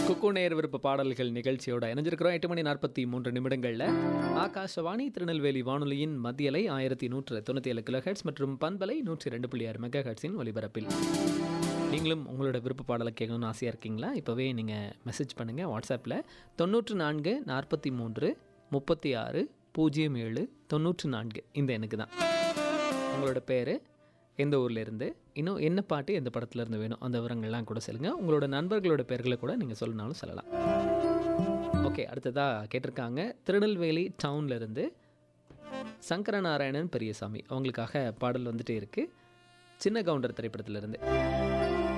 குக்கு நேர் விருப்ப பாடல்கள் நிகழ்ச்சியோட இணைஞ்சிருக்கிறோம் எட்டு மணி நாற்பத்தி மூன்று நிமிடங்களில் ஆகாஷவாணி திருநெல்வேலி வானொலியின் மத்தியலை ஆயிரத்தி நூற்று தொண்ணூற்றி ஏழு கிலோஹெட்ஸ் மற்றும் பண்பலை நூற்றி ரெண்டு புள்ளி ஆறு மெகா ஹெட்ஸின் ஒலிபரப்பில் நீங்களும் உங்களோட விருப்ப பாடலை கேட்கணும்னு ஆசையாக இருக்கீங்களா இப்போவே நீங்கள் மெசேஜ் பண்ணுங்கள் வாட்ஸ்அப்பில் தொண்ணூற்று நான்கு நாற்பத்தி மூன்று முப்பத்தி ஆறு பூஜ்ஜியம் ஏழு தொண்ணூற்று நான்கு இந்த எனக்கு தான் உங்களோட பேர் எந்த ஊர்ல இருந்து இன்னும் என்ன பாட்டு எந்த படத்துல இருந்து வேணும் அந்த விவரங்கள்லாம் கூட சொல்லுங்க உங்களோட நண்பர்களோட பேர்களை கூட நீங்கள் சொல்லனாலும் சொல்லலாம் ஓகே அடுத்ததாக கேட்டிருக்காங்க திருநெல்வேலி டவுன்ல இருந்து சங்கரநாராயணன் பெரியசாமி அவங்களுக்காக பாடல் வந்துட்டே இருக்கு சின்ன கவுண்டர் திரைப்படத்துல இருந்து